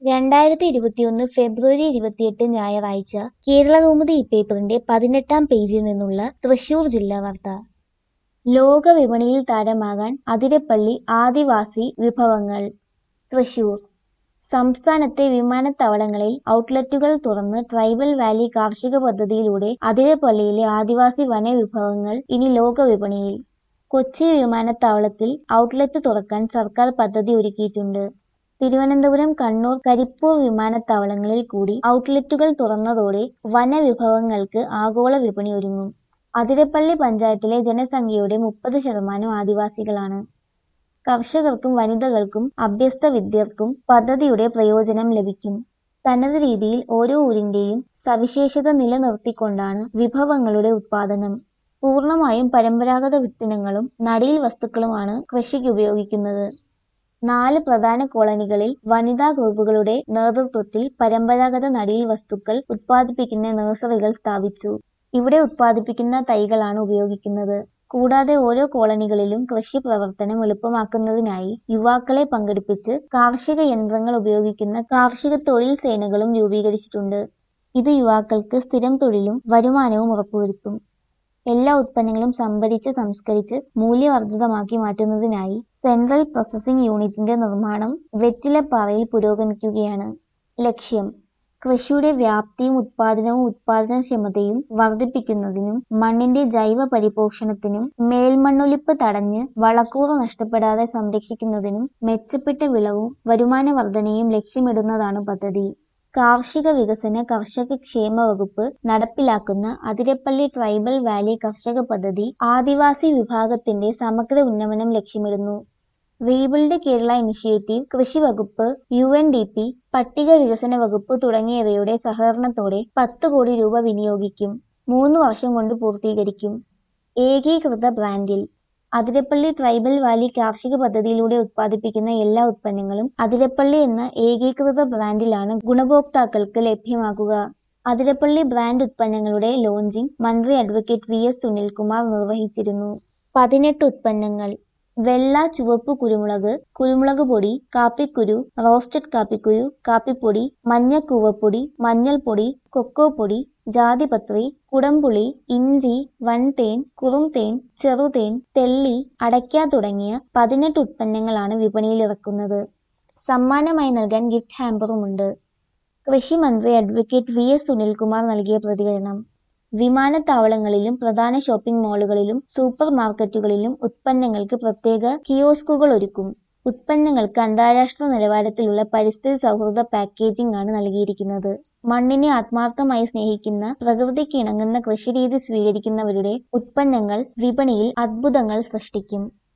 രണ്ടായിരത്തി ഇരുപത്തിയൊന്ന് ഫെബ്രുവരി ഇരുപത്തിയെട്ട് ഞായറാഴ്ച കേരളകൗമുദി ഇപ്പേപ്പറിന്റെ പതിനെട്ടാം പേജിൽ നിന്നുള്ള തൃശൂർ ജില്ലാ വാർത്ത ലോക വിപണിയിൽ താരമാകാൻ അതിരപ്പള്ളി ആദിവാസി വിഭവങ്ങൾ തൃശൂർ സംസ്ഥാനത്തെ വിമാനത്താവളങ്ങളിൽ ഔട്ട്ലെറ്റുകൾ തുറന്ന് ട്രൈബൽ വാലി കാർഷിക പദ്ധതിയിലൂടെ അതിരപ്പള്ളിയിലെ ആദിവാസി വനവിഭവങ്ങൾ ഇനി ലോക വിപണിയിൽ കൊച്ചി വിമാനത്താവളത്തിൽ ഔട്ട്ലെറ്റ് തുറക്കാൻ സർക്കാർ പദ്ധതി ഒരുക്കിയിട്ടുണ്ട് തിരുവനന്തപുരം കണ്ണൂർ കരിപ്പൂർ വിമാനത്താവളങ്ങളിൽ കൂടി ഔട്ട്ലെറ്റുകൾ തുറന്നതോടെ വനവിഭവങ്ങൾക്ക് ആഗോള വിപണി ഒരുങ്ങും അതിരപ്പള്ളി പഞ്ചായത്തിലെ ജനസംഖ്യയുടെ മുപ്പത് ശതമാനം ആദിവാസികളാണ് കർഷകർക്കും വനിതകൾക്കും അഭ്യസ്ത വിദ്യർക്കും പദ്ധതിയുടെ പ്രയോജനം ലഭിക്കും തനത് രീതിയിൽ ഓരോ ഊരിന്റെയും സവിശേഷത നിലനിർത്തിക്കൊണ്ടാണ് വിഭവങ്ങളുടെ ഉത്പാദനം പൂർണ്ണമായും പരമ്പരാഗത വിത്തിനങ്ങളും നടീൽ വസ്തുക്കളുമാണ് കൃഷിക്ക് ഉപയോഗിക്കുന്നത് നാല് പ്രധാന കോളനികളിൽ വനിതാ ഗ്രൂപ്പുകളുടെ നേതൃത്വത്തിൽ പരമ്പരാഗത നടീൽ വസ്തുക്കൾ ഉത്പാദിപ്പിക്കുന്ന നഴ്സറികൾ സ്ഥാപിച്ചു ഇവിടെ ഉത്പാദിപ്പിക്കുന്ന തൈകളാണ് ഉപയോഗിക്കുന്നത് കൂടാതെ ഓരോ കോളനികളിലും കൃഷി പ്രവർത്തനം എളുപ്പമാക്കുന്നതിനായി യുവാക്കളെ പങ്കെടുപ്പിച്ച് കാർഷിക യന്ത്രങ്ങൾ ഉപയോഗിക്കുന്ന കാർഷിക തൊഴിൽ സേനകളും രൂപീകരിച്ചിട്ടുണ്ട് ഇത് യുവാക്കൾക്ക് സ്ഥിരം തൊഴിലും വരുമാനവും ഉറപ്പുവരുത്തും എല്ലാ ഉത്പന്നങ്ങളും സംഭരിച്ച് സംസ്കരിച്ച് മൂല്യവർദ്ധിതമാക്കി മാറ്റുന്നതിനായി സെൻട്രൽ പ്രോസസ്സിംഗ് യൂണിറ്റിന്റെ നിർമ്മാണം വെറ്റിലപ്പാറയിൽ പുരോഗമിക്കുകയാണ് ലക്ഷ്യം കൃഷിയുടെ വ്യാപ്തിയും ഉത്പാദനവും ഉത്പാദനക്ഷമതയും വർദ്ധിപ്പിക്കുന്നതിനും മണ്ണിന്റെ ജൈവ പരിപോഷണത്തിനും മേൽമണ്ണൊലിപ്പ് തടഞ്ഞ് വളക്കൂറ് നഷ്ടപ്പെടാതെ സംരക്ഷിക്കുന്നതിനും മെച്ചപ്പെട്ട വിളവും വരുമാന വർധനയും ലക്ഷ്യമിടുന്നതാണ് പദ്ധതി കാർഷിക വികസന കർഷക ക്ഷേമ വകുപ്പ് നടപ്പിലാക്കുന്ന അതിരപ്പള്ളി ട്രൈബൽ വാലി കർഷക പദ്ധതി ആദിവാസി വിഭാഗത്തിന്റെ സമഗ്ര ഉന്നമനം ലക്ഷ്യമിടുന്നു റീബിൽഡ് കേരള ഇനിഷ്യേറ്റീവ് കൃഷി വകുപ്പ് യു എൻ ഡി പി പട്ടിക വികസന വകുപ്പ് തുടങ്ങിയവയുടെ സഹകരണത്തോടെ പത്ത് കോടി രൂപ വിനിയോഗിക്കും മൂന്ന് വർഷം കൊണ്ട് പൂർത്തീകരിക്കും ഏകീകൃത ബ്രാൻഡിൽ അതിരപ്പള്ളി ട്രൈബൽ വാലി കാർഷിക പദ്ധതിയിലൂടെ ഉത്പാദിപ്പിക്കുന്ന എല്ലാ ഉത്പന്നങ്ങളും അതിരപ്പള്ളി എന്ന ഏകീകൃത ബ്രാൻഡിലാണ് ഗുണഭോക്താക്കൾക്ക് ലഭ്യമാക്കുക അതിരപ്പള്ളി ബ്രാൻഡ് ഉത്പന്നങ്ങളുടെ ലോഞ്ചിംഗ് മന്ത്രി അഡ്വക്കേറ്റ് വി എസ് സുനിൽകുമാർ നിർവഹിച്ചിരുന്നു പതിനെട്ട് ഉത്പന്നങ്ങൾ വെള്ള ചുവപ്പ് കുരുമുളക് കുരുമുളക് പൊടി കാപ്പിക്കുരു റോസ്റ്റഡ് കാപ്പിക്കുരു കാപ്പിപ്പൊടി മഞ്ഞ കൂവപ്പൊടി മഞ്ഞൾപ്പൊടി കൊക്കോ പൊടി ജാതിപത്രി കുടംപുളി ഇഞ്ചി വൻതേൻ കുറുംതേൻ ചെറുതേൻ തെള്ളി അടയ്ക്ക തുടങ്ങിയ പതിനെട്ട് ഉത്പന്നങ്ങളാണ് വിപണിയിൽ ഇറക്കുന്നത് സമ്മാനമായി നൽകാൻ ഗിഫ്റ്റ് ഹാമ്പറുമുണ്ട് കൃഷി മന്ത്രി അഡ്വക്കേറ്റ് വി എസ് സുനിൽകുമാർ നൽകിയ പ്രതികരണം വിമാനത്താവളങ്ങളിലും പ്രധാന ഷോപ്പിംഗ് മാളുകളിലും സൂപ്പർ മാർക്കറ്റുകളിലും ഉത്പന്നങ്ങൾക്ക് പ്രത്യേക കിയോസ്കുകൾ ഒരുക്കും ഉത്പന്നങ്ങൾക്ക് അന്താരാഷ്ട്ര നിലവാരത്തിലുള്ള പരിസ്ഥിതി സൗഹൃദ പാക്കേജിംഗ് ആണ് നൽകിയിരിക്കുന്നത് മണ്ണിനെ ആത്മാർത്ഥമായി സ്നേഹിക്കുന്ന പ്രകൃതിക്ക് ഇണങ്ങുന്ന കൃഷിരീതി സ്വീകരിക്കുന്നവരുടെ ഉത്പന്നങ്ങൾ വിപണിയിൽ അത്ഭുതങ്ങൾ സൃഷ്ടിക്കും